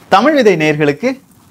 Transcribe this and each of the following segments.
தமிழ் விதை நேயர்களுக்கு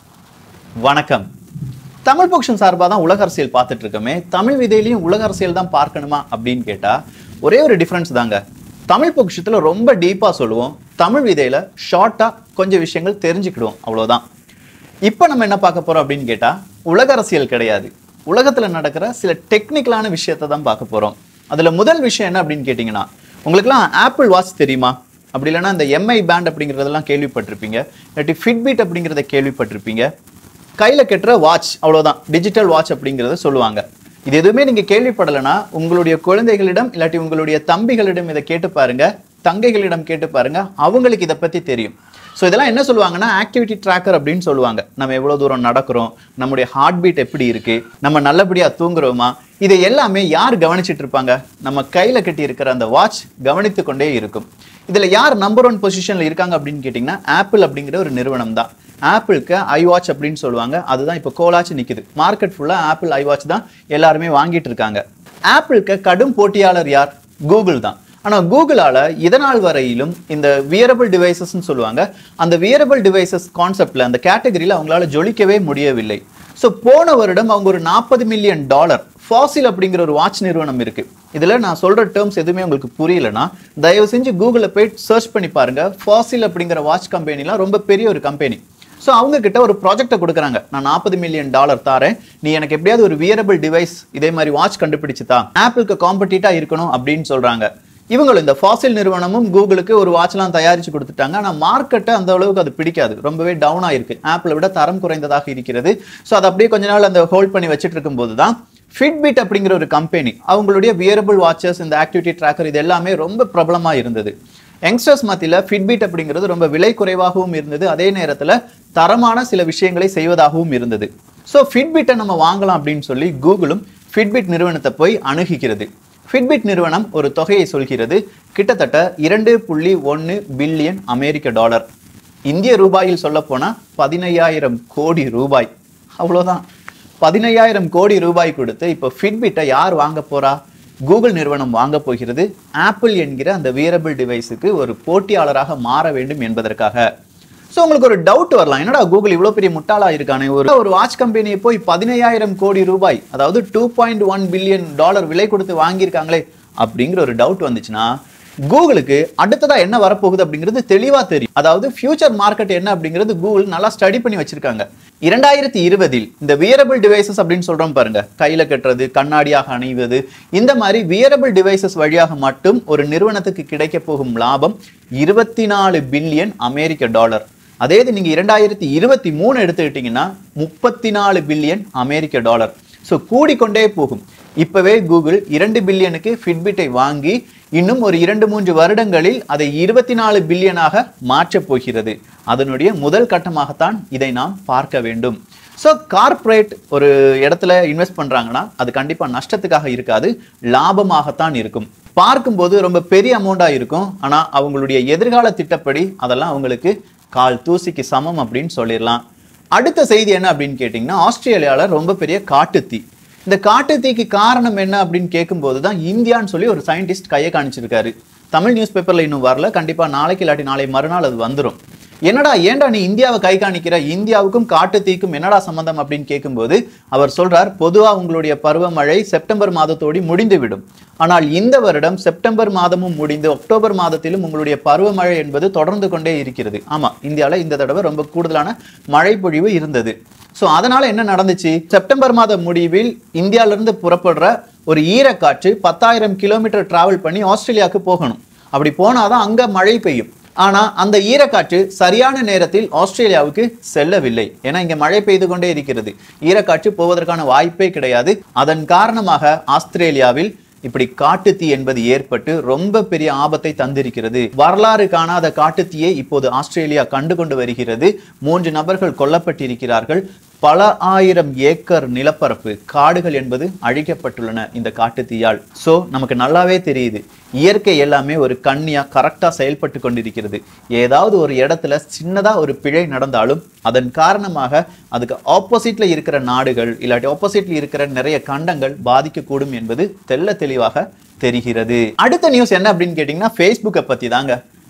வணக்கம் தமிழ் பொக்ஷன் சார்பாக தான் உலக அரசியல் பார்த்துட்டு இருக்கோமே தமிழ் விதையிலையும் உலக அரசியல் தான் பார்க்கணுமா அப்படின்னு கேட்டா ஒரே ஒரு டிஃப்ரென்ஸ் தாங்க தமிழ் பொக்ஷத்துல ரொம்ப டீப்பா சொல்லுவோம் தமிழ் விதையில ஷார்ட்டா கொஞ்சம் விஷயங்கள் தெரிஞ்சுக்கிடுவோம் அவ்வளவுதான் இப்போ நம்ம என்ன பார்க்க போறோம் அப்படின்னு கேட்டா உலக அரசியல் கிடையாது உலகத்துல நடக்கிற சில டெக்னிக்கலான விஷயத்தை தான் பார்க்க போறோம் அதுல முதல் விஷயம் என்ன அப்படின்னு கேட்டிங்கன்னா உங்களுக்குலாம் ஆப்பிள் வாட்ச் தெரியுமா அப்படி இல்லைன்னா இந்த எம்ஐ பேண்ட் அப்படிங்கிறதெல்லாம் கேள்விப்பட்டிருப்பீங்க இல்லாட்டி ஃபிட்பிட் அப்படிங்கிறத கேள்விப்பட்டிருப்பீங்க கையில கட்டுற வாட்ச் அவ்வளவுதான் டிஜிட்டல் வாட்ச் அப்படிங்கறத சொல்லுவாங்க இது எதுவுமே நீங்க கேள்விப்படலைன்னா உங்களுடைய குழந்தைகளிடம் இல்லாட்டி உங்களுடைய தம்பிகளிடம் இதை கேட்டு பாருங்க தங்கைகளிடம் கேட்டு பாருங்க அவங்களுக்கு இதை பத்தி தெரியும் ஸோ இதெல்லாம் என்ன சொல்லுவாங்கன்னா ஆக்டிவிட்டி ட்ராக்கர் அப்படின்னு சொல்லுவாங்க நம்ம எவ்வளவு தூரம் நடக்கிறோம் நம்முடைய ஹார்ட் பீட் எப்படி இருக்கு நம்ம நல்லபடியா தூங்குறோமா இதை எல்லாமே யார் கவனிச்சிட்டு இருப்பாங்க நம்ம கையில கட்டி இருக்கிற அந்த வாட்ச் கவனித்து கொண்டே இருக்கும் இதுல யார் நம்பர் ஒன் பொசிஷன்ல இருக்காங்க அப்படின்னு கேட்டிங்கன்னா ஆப்பிள் அப்படிங்கிற ஒரு நிறுவனம் தான் ஆப்பிளுக்கு ஐ வாட்ச் அப்படின்னு சொல்லுவாங்க அதுதான் இப்போ கோலாச்சு நிக்குது மார்க்கெட் ஃபுல்லா ஆப்பிள் ஐ வாட்ச் தான் எல்லாருமே வாங்கிட்டு இருக்காங்க ஆப்பிளுக்கு கடும் போட்டியாளர் யார் கூகுள் தான் ஆனா கூகுளால இதனால் வரையிலும் இந்த வியரபிள் டிவைசஸ்ன்னு சொல்லுவாங்க அந்த வியரபிள் டிவைசஸ் கான்செப்ட்ல அந்த கேட்டகரியில அவங்களால ஜொலிக்கவே முடியவில்லை ஸோ போன வருடம் அவங்க ஒரு நாற்பது மில்லியன் டாலர் ஃபாசில் அப்படிங்கிற ஒரு வாட்ச் நிறுவனம் இருக்கு இதுல நான் சொல்ற டேர்ம்ஸ் எதுவுமே உங்களுக்கு புரியலனா தயவு செஞ்சு கூகுளில் போய் சர்ச் பண்ணி பாருங்க ஃபாசில் அப்படிங்கிற வாட்ச் கம்பெனிலாம் ரொம்ப பெரிய ஒரு கம்பெனி ஸோ அவங்க கிட்ட ஒரு ப்ராஜெக்ட்டை கொடுக்குறாங்க நான் நாற்பது மில்லியன் டாலர் தாரேன் நீ எனக்கு எப்படியாவது ஒரு வியரபிள் டிவைஸ் இதே மாதிரி வாட்ச் கண்டுபிடிச்சு தா ஆப்பிளுக்கு காம்படிட்டா இருக்கணும் அப்படின்னு சொல்றாங்க இவங்களும் இந்த ஃபாசில் நிறுவனமும் கூகுளுக்கு ஒரு வாட்ச்லாம் தயாரிச்சு கொடுத்துட்டாங்க ஆனால் மார்க்கெட்டை அந்த அளவுக்கு அது பிடிக்காது ரொம்பவே டவுன் ஆயிருக்கு ஆப்பிளை விட தரம் குறைந்ததாக இருக்கிறது ஸோ அதை அப்படியே கொஞ்ச நாள் அந்த ஹோல்ட் பண்ணி வச்சுட்டு இருக்கும்போது தான் ஃபிட்பிட் அப்படிங்கிற ஒரு கம்பெனி அவங்களுடைய வியரபிள் வாட்சஸ் இந்த ஆக்டிவிட்டி ட்ராக்கர் இது எல்லாமே ரொம்ப பிரபலமா இருந்தது யங்ஸ்டர்ஸ் மத்தியில ஃபிட்பிட் அப்படிங்கிறது ரொம்ப விலை குறைவாகவும் இருந்தது அதே நேரத்துல தரமான சில விஷயங்களை செய்வதாகவும் இருந்தது ஸோ ஃபிட்பிட்டை நம்ம வாங்கலாம் அப்படின்னு சொல்லி கூகுளும் ஃபிட்பிட் நிறுவனத்தை போய் அணுகிக்கிறது ஃபிட்பிட் நிறுவனம் ஒரு தொகையை சொல்கிறது கிட்டத்தட்ட இரண்டு புள்ளி ஒன்று பில்லியன் அமெரிக்க டாலர் இந்திய ரூபாயில் சொல்ல போனா பதினையாயிரம் கோடி ரூபாய் அவ்வளோதான் பதினையாயிரம் கோடி ரூபாய் கொடுத்து இப்போ ஃபிட்பிட்டை யார் வாங்க போறா கூகுள் நிறுவனம் வாங்க போகிறது ஆப்பிள் என்கிற அந்த வியரபிள் டிவைஸுக்கு ஒரு போட்டியாளராக மாற வேண்டும் என்பதற்காக ஸோ உங்களுக்கு ஒரு டவுட் வரலாம் என்னடா கூகுள் இவ்வளோ பெரிய முட்டாளா இருக்கானே ஒரு ஒரு வாட்ச் கம்பெனியை போய் பதினையாயிரம் கோடி ரூபாய் அதாவது two point one billion dollar விலை கொடுத்து வாங்கியிருக்காங்களே அப்படிங்கிற ஒரு டவுட் வந்துச்சுன்னா கூகுளுக்கு அடுத்ததா என்ன வரப்போகுது அப்படிங்கிறது தெளிவா தெரியும் அதாவது ஃபியூச்சர் மார்க்கெட் என்ன அப்படிங்கிறது கூகுள் நல்லா ஸ்டடி பண்ணி வச்சிருக்காங்க இரண்டாயிரத்தி இருபதில் இந்த வியரபிள் டிவைசஸ் அப்படின்னு சொல்றோம் பாருங்க கையில கட்டுறது கண்ணாடியாக அணிவது இந்த மாதிரி வியரபிள் டிவைசஸ் வழியாக மட்டும் ஒரு நிறுவனத்துக்கு கிடைக்க போகும் லாபம் இருபத்தி நாலு பில்லியன் அமெரிக்க டாலர் அதே இது நீங்க இரண்டாயிரத்தி இருபத்தி மூணு எடுத்துக்கிட்டீங்கன்னா முப்பத்தி நாலு பில்லியன் அமெரிக்க டாலர் ஸோ கூடிக்கொண்டே போகும் இப்பவே கூகுள் இரண்டு பில்லியனுக்கு ஃபிட்பிட்டை வாங்கி இன்னும் ஒரு இரண்டு மூன்று வருடங்களில் அதை இருபத்தி நாலு பில்லியனாக மாற்றப் போகிறது அதனுடைய முதல் கட்டமாகத்தான் இதை நாம் பார்க்க வேண்டும் ஸோ கார்ப்பரேட் ஒரு இடத்துல இன்வெஸ்ட் பண்றாங்கன்னா அது கண்டிப்பா நஷ்டத்துக்காக இருக்காது லாபமாகத்தான் இருக்கும் பார்க்கும்போது ரொம்ப பெரிய அமௌண்டா இருக்கும் ஆனா அவங்களுடைய எதிர்கால திட்டப்படி அதெல்லாம் அவங்களுக்கு கால் தூசிக்கு சமம் அப்படின்னு சொல்லிடலாம் அடுத்த செய்தி என்ன அப்படின்னு கேட்டிங்கன்னா ஆஸ்திரேலியால ரொம்ப பெரிய காட்டுத்தீ இந்த காட்டுத்தீக்கு காரணம் என்ன அப்படின்னு கேட்கும்போது தான் இந்தியான்னு சொல்லி ஒரு சயின்டிஸ்ட் கையை காணிச்சிருக்காரு தமிழ் நியூஸ் பேப்பர்ல இன்னும் வரல கண்டிப்பா நாளைக்கு இல்லாட்டி நாளை மறுநாள் அது வந்துடும் என்னடா ஏன்டா நீ இந்தியாவை கை காணிக்கிற இந்தியாவுக்கும் காட்டுத்தீக்கும் என்னடா சம்பந்தம் அப்படின்னு கேட்கும்போது அவர் சொல்றார் பொதுவா உங்களுடைய பருவமழை செப்டம்பர் மாதத்தோடு முடிந்துவிடும் ஆனால் இந்த வருடம் செப்டம்பர் மாதமும் முடிந்து அக்டோபர் மாதத்திலும் உங்களுடைய பருவமழை என்பது தொடர்ந்து கொண்டே இருக்கிறது ஆமா இந்தியாவில் இந்த தடவை ரொம்ப கூடுதலான மழை பொழிவு இருந்தது ஸோ அதனால என்ன நடந்துச்சு செப்டம்பர் மாத முடிவில் இந்தியால இருந்து புறப்படுற ஒரு ஈரக்காற்று பத்தாயிரம் கிலோமீட்டர் டிராவல் பண்ணி ஆஸ்திரேலியாவுக்கு போகணும் அப்படி போனாதான் அங்க மழை பெய்யும் ஆனா அந்த ஈரக்காற்று சரியான நேரத்தில் ஆஸ்திரேலியாவுக்கு செல்லவில்லை ஏன்னா இங்க மழை பெய்து கொண்டே இருக்கிறது ஈரக்காற்று போவதற்கான வாய்ப்பே கிடையாது அதன் காரணமாக ஆஸ்திரேலியாவில் இப்படி காட்டுத்தீ என்பது ஏற்பட்டு ரொம்ப பெரிய ஆபத்தை தந்திருக்கிறது வரலாறு காணாத காட்டுத்தீயை இப்போது ஆஸ்திரேலியா கண்டு கொண்டு வருகிறது மூன்று நபர்கள் கொல்லப்பட்டிருக்கிறார்கள் பல ஆயிரம் ஏக்கர் நிலப்பரப்பு காடுகள் என்பது அழிக்கப்பட்டுள்ளன இந்த காட்டுத்தீயால் சோ நமக்கு நல்லாவே தெரியுது இயற்கை எல்லாமே ஒரு கண்ணியா கரெக்டா செயல்பட்டு கொண்டிருக்கிறது ஏதாவது ஒரு இடத்துல சின்னதா ஒரு பிழை நடந்தாலும் அதன் காரணமாக அதுக்கு ஆப்போசிட்ல இருக்கிற நாடுகள் இல்லாட்டி ஆப்போசிட்ல இருக்கிற நிறைய கண்டங்கள் பாதிக்கக்கூடும் என்பது தெள்ள தெளிவாக தெரிகிறது அடுத்த நியூஸ் என்ன அப்படின்னு கேட்டிங்கன்னா ஃபேஸ்புக்கை பத்தி தாங்க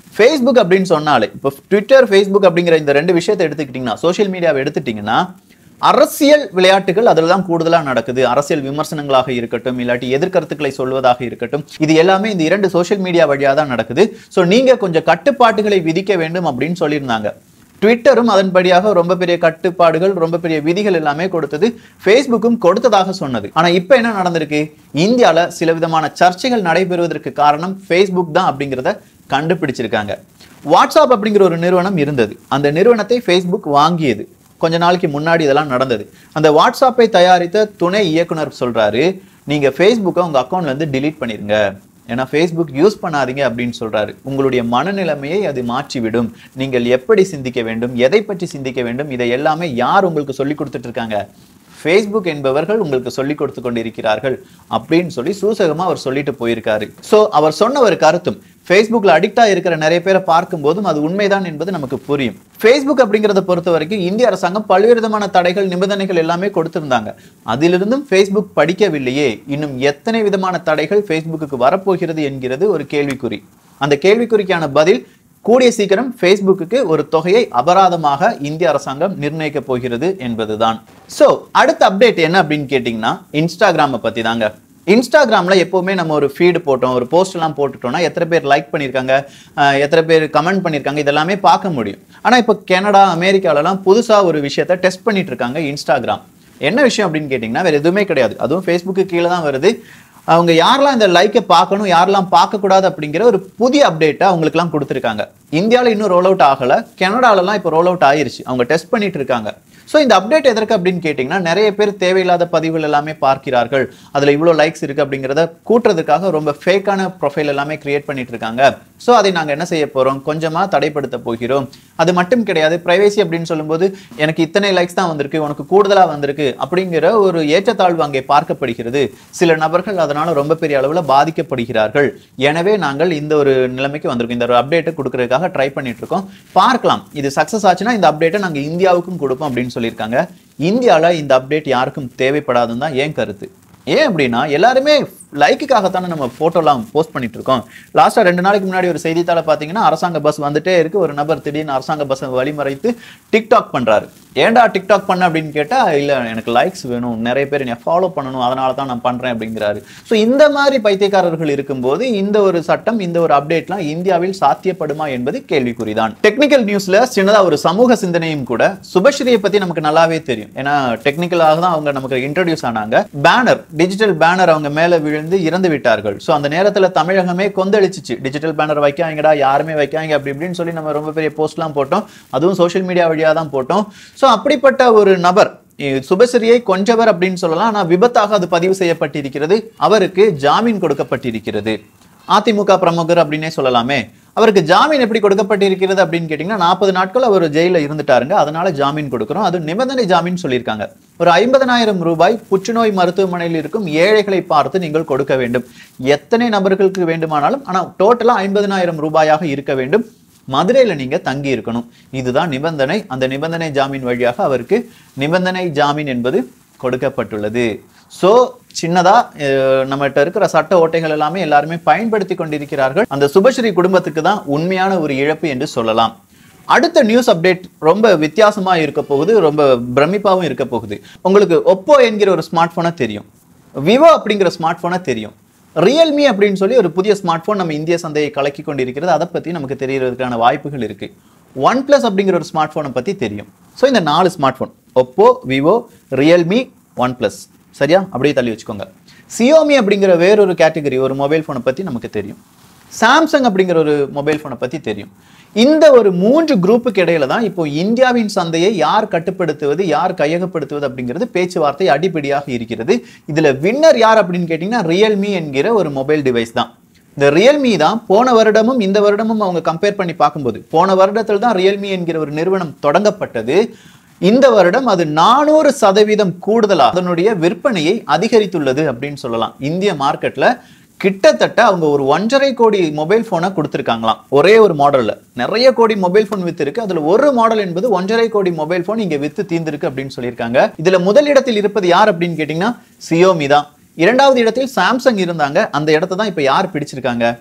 ஃபேஸ்புக் அப்படின்னு சொன்னாலே இப்போ ட்விட்டர் ஃபேஸ்புக் அப்படிங்கிற இந்த ரெண்டு விஷயத்தை எடுத்துக்கிட்டிங்கன்னா சோஷியல் மீடியாவை எடுத்துட்டிங்கன்னா அரசியல் விளையாட்டுகள் அதில் தான் கூடுதலாக நடக்குது அரசியல் விமர்சனங்களாக இருக்கட்டும் இல்லாட்டி எதிர்கருத்துக்களை சொல்வதாக இருக்கட்டும் இது எல்லாமே இந்த இரண்டு சோஷியல் மீடியா வழியாக தான் நடக்குது ஸோ நீங்க கொஞ்சம் கட்டுப்பாட்டுகளை விதிக்க வேண்டும் அப்படின்னு சொல்லியிருந்தாங்க ட்விட்டரும் அதன்படியாக ரொம்ப பெரிய கட்டுப்பாடுகள் ரொம்ப பெரிய விதிகள் எல்லாமே கொடுத்தது ஃபேஸ்புக்கும் கொடுத்ததாக சொன்னது ஆனா இப்போ என்ன நடந்திருக்கு இந்தியால சில விதமான சர்ச்சைகள் நடைபெறுவதற்கு காரணம் ஃபேஸ்புக் தான் அப்படிங்கிறத கண்டுபிடிச்சிருக்காங்க வாட்ஸ்அப் அப்படிங்கிற ஒரு நிறுவனம் இருந்தது அந்த நிறுவனத்தை ஃபேஸ்புக் வாங்கியது கொஞ்ச நாளைக்கு முன்னாடி இதெல்லாம் நடந்தது அந்த வாட்ஸ்அப்பை தயாரித்த துணை இயக்குனர் சொல்றாரு நீங்க ஃபேஸ்புக்கை உங்க அக்கௌண்ட்ல இருந்து delete பண்ணிருங்க ஏன்னா ஃபேஸ்புக் யூஸ் பண்ணாதீங்க அப்படின்னு சொல்றாரு உங்களுடைய மனநிலைமையை அது மாற்றிவிடும் நீங்கள் எப்படி சிந்திக்க வேண்டும் எதை பற்றி சிந்திக்க வேண்டும் இதை எல்லாமே யார் உங்களுக்கு சொல்லி கொடுத்துட்டு இருக்காங்க ஃபேஸ்புக் என்பவர்கள் உங்களுக்கு சொல்லி கொடுத்து கொண்டிருக்கிறார்கள் அப்படின்னு சொல்லி சூசகமா அவர் சொல்லிட்டு போயிருக்காரு சோ அவர் சொன்ன ஒரு கருத்தும் ஃபேஸ்புக்ல அடிக்டா இருக்கிற நிறைய பேரை பார்க்கும்போதும் அது உண்மைதான் என்பது நமக்கு புரியும் ஃபேஸ்புக் அப்படிங்கிறத பொறுத்த வரைக்கும் இந்திய அரசாங்கம் பல்வேறு விதமான தடைகள் நிபந்தனைகள் எல்லாமே கொடுத்திருந்தாங்க அதிலிருந்தும் ஃபேஸ்புக் படிக்கவில்லையே இன்னும் எத்தனை விதமான தடைகள் ஃபேஸ்புக்கு வரப்போகிறது என்கிறது ஒரு கேள்விக்குறி அந்த கேள்விக்குறிக்கான பதில் கூடிய சீக்கிரம் ஃபேஸ்புக்கு ஒரு தொகையை அபராதமாக இந்திய அரசாங்கம் நிர்ணயிக்க போகிறது என்பதுதான் சோ அடுத்த அப்டேட் என்ன அப்படின்னு கேட்டிங்கன்னா இன்ஸ்டாகிராமை பத்தி தாங்க இன்ஸ்டாகிராம்ல எப்பவுமே நம்ம ஒரு ஃபீடு போட்டோம் ஒரு போஸ்ட் எல்லாம் போட்டுட்டோம்னா எத்தனை பேர் லைக் பண்ணியிருக்காங்க அஹ் எத்தனை பேர் கமெண்ட் பண்ணியிருக்காங்க இதெல்லாமே பார்க்க முடியும் ஆனா இப்போ கனடா அமெரிக்காலலாம் புதுசா ஒரு விஷயத்த டெஸ்ட் பண்ணிட்டு இருக்காங்க இன்ஸ்டாகிராம் என்ன விஷயம் அப்படின்னு கேட்டிங்கன்னா வேற எதுவுமே கிடையாது அதுவும் ஃபேஸ்புக்கு கீழே தான் வருது அவங்க யாரெல்லாம் இந்த லைக்கை பார்க்கணும் யாரெல்லாம் பார்க்கக்கூடாது அப்படிங்கிற ஒரு புதிய அப்டேட்டை அவங்களுக்குலாம் கொடுத்துருக்காங்க இந்தியாவில் இன்னும் ரோல் அவுட் ஆகலை கனடாலலாம் இப்போ ரோல் அவுட் ஆயிருச்சு அவங்க டெஸ்ட் பண்ணிட்டு இருக்காங்க ஸோ இந்த அப்டேட் எதற்கு அப்படின்னு கேட்டிங்கன்னா நிறைய பேர் தேவையில்லாத பதிவுகள் எல்லாமே பார்க்கிறார்கள் அதில் இவ்வளோ லைக்ஸ் இருக்குது அப்படிங்கிறத கூட்டுறதுக்காக ரொம்ப ஃபேக்கான ப்ரொஃபைல் எல்லாமே கிரியேட் பண்ணிட்டு இருக்காங்க ஸோ அதை நாங்கள் என்ன செய்ய போகிறோம் கொஞ்சமாக தடைப்படுத்த போகிறோம் அது மட்டும் கிடையாது ப்ரைவேசி அப்படின்னு சொல்லும்போது எனக்கு இத்தனை லைக்ஸ் தான் வந்திருக்கு உனக்கு கூடுதலாக வந்திருக்கு அப்படிங்கிற ஒரு ஏற்றத்தாழ்வு அங்கே பார்க்கப்படுகிறது சில நபர்கள் அதனால ரொம்ப பெரிய அளவில் பாதிக்கப்படுகிறார்கள் எனவே நாங்கள் இந்த ஒரு நிலைமைக்கு வந்திருக்கோம் இந்த ஒரு அப்டேட்டை கொடுக்கறதுக்காக ட்ரை பண்ணிட்டு இருக்கோம் பார்க்கலாம் இது சக்ஸஸ் ஆச்சுன்னா இந்த அப்டேட்டை நாங்கள் இந்தியாவுக்கும் கொடுப்போம் அப்படின்னு சொல்லியிருக்காங்க இந்தியாவில் இந்த அப்டேட் யாருக்கும் தேவைப்படாதுன்னு தான் ஏன் கருத்து ஏன் அப்படின்னா எல்லாருமே லைக்குக்காகத்தானே நம்ம போட்டோலாம் போஸ்ட் பண்ணிட்டு இருக்கோம் லாஸ்ட்டாக ரெண்டு நாளைக்கு முன்னாடி ஒரு செய்தித்தாளை பார்த்தீங்கன்னா அரசாங்க பஸ் வந்துட்டே இருக்கு ஒரு நபர் திடீர்னு அரசாங்க பஸ்ஸை வழிமறைத்து டிக்டாக் பண்றாரு ஏன்டா டிக்டாக் பண்ண அப்படின்னு கேட்டா இல்ல எனக்கு லைக்ஸ் வேணும் நிறைய பேர் என்னை ஃபாலோ பண்ணணும் அதனால தான் நான் பண்றேன் அப்படிங்கிறாரு ஸோ இந்த மாதிரி பைத்தியக்காரர்கள் இருக்கும்போது இந்த ஒரு சட்டம் இந்த ஒரு அப்டேட்லாம் இந்தியாவில் சாத்தியப்படுமா என்பது கேள்விக்குறிதான் டெக்னிக்கல் நியூஸ்ல சின்னதா ஒரு சமூக சிந்தனையும் கூட சுபஸ்ரீயை பத்தி நமக்கு நல்லாவே தெரியும் ஏன்னா டெக்னிக்கலாக தான் அவங்க நமக்கு இன்ட்ரடியூஸ் ஆனாங்க பேனர் டிஜிட்டல் பேனர் அவங்க மேல விழுந்து இறந்து விட்டார்கள் ஸோ அந்த நேரத்துல தமிழகமே கொந்தளிச்சிச்சு டிஜிட்டல் பேனர் வைக்காங்கடா யாருமே வைக்காங்க அப்படி இப்படின்னு சொல்லி நம்ம ரொம்ப பெரிய போஸ்ட்லாம் போட்டோம் அதுவும் சோஷியல் மீடியா வழியா தான் போட்டோம் ஸோ அப்படிப்பட்ட ஒரு நபர் இ- சுபஸ்ரீயை கொன்றவர் அப்படின்னு சொல்லலாம் ஆனா விபத்தாக அது பதிவு செய்யப்பட்டிருக்கிறது அவருக்கு ஜாமீன் கொடுக்கப்பட்டிருக்கிறது அதிமுக பிரமுகர் அப்படின்னே சொல்லலாமே அவருக்கு ஜாமீன் எப்படி கொடுக்கப்பட்டிருக்கிறது அப்படின்னு கேட்டிங்கன்னா நாற்பது நாட்கள் அவர் ஜெயிலில் இருந்துட்டாருங்க அதனால ஜாமீன் கொடுக்குறோம் அது நிபந்தனை ஜாமீன் சொல்லியிருக்காங்க ஒரு ஐம்பதனாயிரம் ரூபாய் புற்றுநோய் மருத்துவமனையில் இருக்கும் ஏழைகளை பார்த்து நீங்கள் கொடுக்க வேண்டும் எத்தனை நபர்களுக்கு வேண்டுமானாலும் ஆனால் டோட்டலாக ஐம்பதனாயிரம் ரூபாயாக இருக்க வேண்டும் மதுரையில நீங்க தங்கி இருக்கணும் இதுதான் நிபந்தனை அந்த நிபந்தனை ஜாமீன் வழியாக அவருக்கு நிபந்தனை ஜாமீன் என்பது கொடுக்கப்பட்டுள்ளது சோ சின்னதா அஹ், நம்மகிட்ட இருக்கிற சட்ட ஓட்டைகள் எல்லாமே எல்லாருமே பயன்படுத்தி கொண்டிருக்கிறார்கள் அந்த சுபஸ்ரீ குடும்பத்துக்கு தான் உண்மையான ஒரு இழப்பு என்று சொல்லலாம் அடுத்த நியூஸ் அப்டேட் ரொம்ப வித்தியாசமா இருக்க போகுது ரொம்ப பிரமிப்பாவும் இருக்க போகுது உங்களுக்கு ஒப்போ என்கிற ஒரு ஸ்மார்ட் போனை தெரியும் விவோ அப்படிங்கிற ஸ்மார்ட் போனை தெரியும் ரியல்மி அப்படின்னு சொல்லி ஒரு புதிய ஸ்மார்ட் போன் நம்ம இந்திய சந்தையை கலக்கி கொண்டிருக்கிறது அதை பத்தி நமக்கு தெரியறதுக்கான வாய்ப்புகள் இருக்கு ஒன் பிளஸ் அப்படிங்கிற ஒரு ஸ்மார்ட் போனை பத்தி தெரியும் ஸோ இந்த நாலு smart phone Oppo Vivo Realme OnePlus சரியா அப்படியே தள்ளி வச்சுக்கோங்க சியோமி அப்படிங்கிற வேறொரு கேட்டகரி ஒரு மொபைல் ஃபோனை பத்தி நமக்கு தெரியும் சாம்சங் அப்படிங்கிற ஒரு மொபைல் ஃபோனை பத்தி தெரியும் இந்த ஒரு மூன்று குரூப்புக்கு இடையில தான் இப்போ இந்தியாவின் சந்தையை யார் கட்டுப்படுத்துவது யார் கையகப்படுத்துவது அப்படிங்கிறது பேச்சுவார்த்தை அடிப்படையாக இருக்கிறது இதுல வின்னர் யார் அப்படின்னு கேட்டிங்கன்னா ரியல்மி என்கிற ஒரு மொபைல் டிவைஸ் தான் இந்த ரியல்மி தான் போன வருடமும் இந்த வருடமும் அவங்க கம்பேர் பண்ணி பார்க்கும்போது போன வருடத்தில் தான் ரியல்மி என்கிற ஒரு நிறுவனம் தொடங்கப்பட்டது இந்த வருடம் அது நானூறு சதவீதம் கூடுதலாக அதனுடைய விற்பனையை அதிகரித்துள்ளது அப்படின்னு சொல்லலாம் இந்திய மார்க்கெட்ல கிட்டத்தட்ட அவங்க ஒரு ஒன்றரை கோடி மொபைல் போனை கொடுத்துருக்காங்களாம் ஒரே ஒரு மாடல்ல நிறைய கோடி மொபைல் போன் வித்து இருக்கு அதுல ஒரு மாடல் என்பது ஒன்றரை கோடி மொபைல் போன் இங்க வித்து தீர்ந்திருக்கு அப்படின்னு சொல்லியிருக்காங்க இதுல முதல் இடத்தில் இருப்பது யார் அப்படின்னு கேட்டீங்கன்னா சியோமி தான் இரண்டாவது இடத்தில் சாம்சங் இருந்தாங்க அந்த இடத்தை தான் இப்ப யார் பிடிச்சிருக்காங்க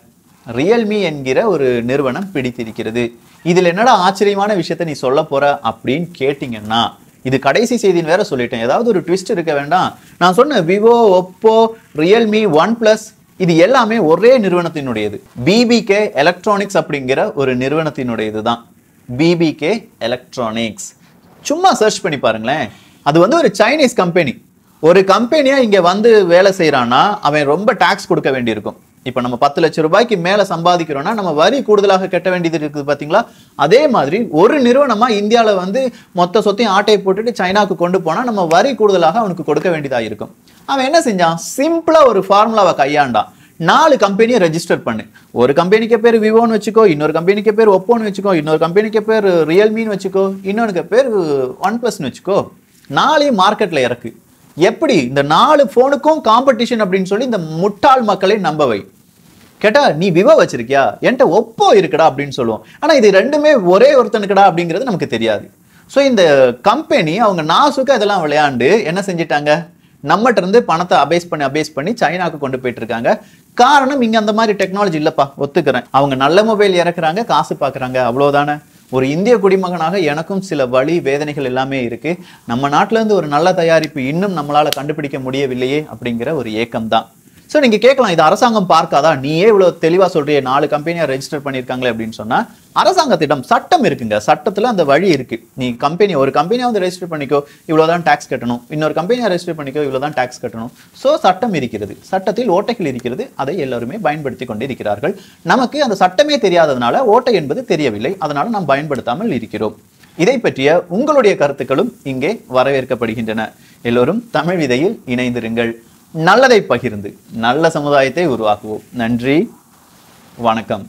ரியல்மி என்கிற ஒரு நிறுவனம் பிடித்திருக்கிறது இதில் என்னடா ஆச்சரியமான விஷயத்த நீ சொல்ல போற அப்படின்னு கேட்டிங்கன்னா இது கடைசி செய்தின்னு வேற சொல்லிட்டேன் ஏதாவது ஒரு ட்விஸ்ட் இருக்க வேண்டாம் நான் சொன்ன Vivo Oppo Realme OnePlus இது எல்லாமே ஒரே நிறுவனத்தினுடையது பிபிகே எலக்ட்ரானிக்ஸ் அப்படிங்கிற ஒரு நிறுவனத்தினுடையது தான் பிபிகே எலக்ட்ரானிக்ஸ் சும்மா சர்ச் பண்ணி பாருங்களேன் அது வந்து ஒரு சைனீஸ் கம்பெனி ஒரு கம்பெனியா இங்க வந்து வேலை செய்யறான்னா அவன் ரொம்ப டாக்ஸ் கொடுக்க வேண்டியிருக்கும் இப்போ நம்ம பத்து லட்சம் ரூபாய்க்கு மேல சம்பாதிக்கிறோம்னா நம்ம வரி கூடுதலாக கட்ட வேண்டியது இருக்குது பாத்தீங்களா அதே மாதிரி ஒரு நிறுவனமா இந்தியால வந்து மொத்த சொத்தையும் ஆட்டையை போட்டுட்டு சைனாக்கு கொண்டு போனா நம்ம வரி கூடுதலாக அவனுக்கு கொடுக்க வேண்டியதா இருக்கும் அவன் என்ன செஞ்சான் சிம்பிளா ஒரு ஃபார்முலாவை கையாண்டான் நாலு கம்பெனியை ரெஜிஸ்டர் பண்ணு ஒரு கம்பெனிக்கு பேர் விவோன்னு வச்சுக்கோ இன்னொரு கம்பெனிக்கு பேர் ஒப்போன்னு வச்சுக்கோ இன்னொரு கம்பெனிக்கு பேர் ரியல்மின்னு வச்சுக்கோ இன்னொருக்கு பேர் ஒன் ப்ளஸ்னு வச்சுக்கோ நாளையும் மார்க்கெட்ல இறக்கு எப்படி இந்த நாலு ஃபோனுக்கும் காம்படிஷன் அப்படின்னு சொல்லி இந்த முட்டாள் மக்களை நம்ப வை கேட்டா நீ விவோ வச்சிருக்கியா என்கிட்ட ஒப்போ இருக்குடா அப்படின்னு சொல்லுவோம் ஆனா இது ரெண்டுமே ஒரே ஒருத்தனுக்குடா அப்படிங்கிறது நமக்கு தெரியாது ஸோ இந்த கம்பெனி அவங்க நாசுக்கா இதெல்லாம் விளையாண்டு என்ன செஞ்சிட்டாங்க நம்மகிட்ட இருந்து பணத்தை அபேஸ் பண்ணி அபேஸ் பண்ணி சைனாக்கு கொண்டு போயிட்டு இருக்காங்க காரணம் இங்க அந்த மாதிரி டெக்னாலஜி இல்லப்பா ஒத்துக்கிறேன் அவங்க நல்ல மொபைல் இறக்குறாங்க காசு பார்க்குறாங்க அவ்வளவுதானே ஒரு இந்திய குடிமகனாக எனக்கும் சில வழி வேதனைகள் எல்லாமே இருக்கு நம்ம நாட்டுல இருந்து ஒரு நல்ல தயாரிப்பு இன்னும் நம்மளால கண்டுபிடிக்க முடியவில்லையே அப்படிங்கிற ஒரு ஏக்கம் தான் ஸோ நீங்க கேட்கலாம் இது அரசாங்கம் பார்க்காதா நீயே இவ்வளவு தெளிவா சொல்றியே நாலு கம்பெனியா ரெஜிஸ்டர் பண்ணியிருக்காங்களே அப்படின்னு சொன்னா அரசாங்கத்திடம் சட்டம் இருக்குங்க சட்டத்துல அந்த வழி இருக்கு நீ கம்பெனி ஒரு கம்பெனியா வந்து ரெஜிஸ்டர் பண்ணிக்கோ இவ்வளவுதான் டாக்ஸ் கட்டணும் இன்னொரு கம்பெனியா ரெஜிஸ்டர் பண்ணிக்கோ இவ்வளவுதான் டாக்ஸ் கட்டணும் ஸோ சட்டம் இருக்கிறது சட்டத்தில் ஓட்டைகள் இருக்கிறது அதை எல்லாருமே பயன்படுத்தி கொண்டு இருக்கிறார்கள் நமக்கு அந்த சட்டமே தெரியாததுனால ஓட்டை என்பது தெரியவில்லை அதனால நாம் பயன்படுத்தாமல் இருக்கிறோம் இதை பற்றிய உங்களுடைய கருத்துக்களும் இங்கே வரவேற்கப்படுகின்றன எல்லோரும் தமிழ் விதையில் இணைந்திருங்கள் நல்லதை பகிர்ந்து நல்ல சமுதாயத்தை உருவாக்குவோம் நன்றி வணக்கம்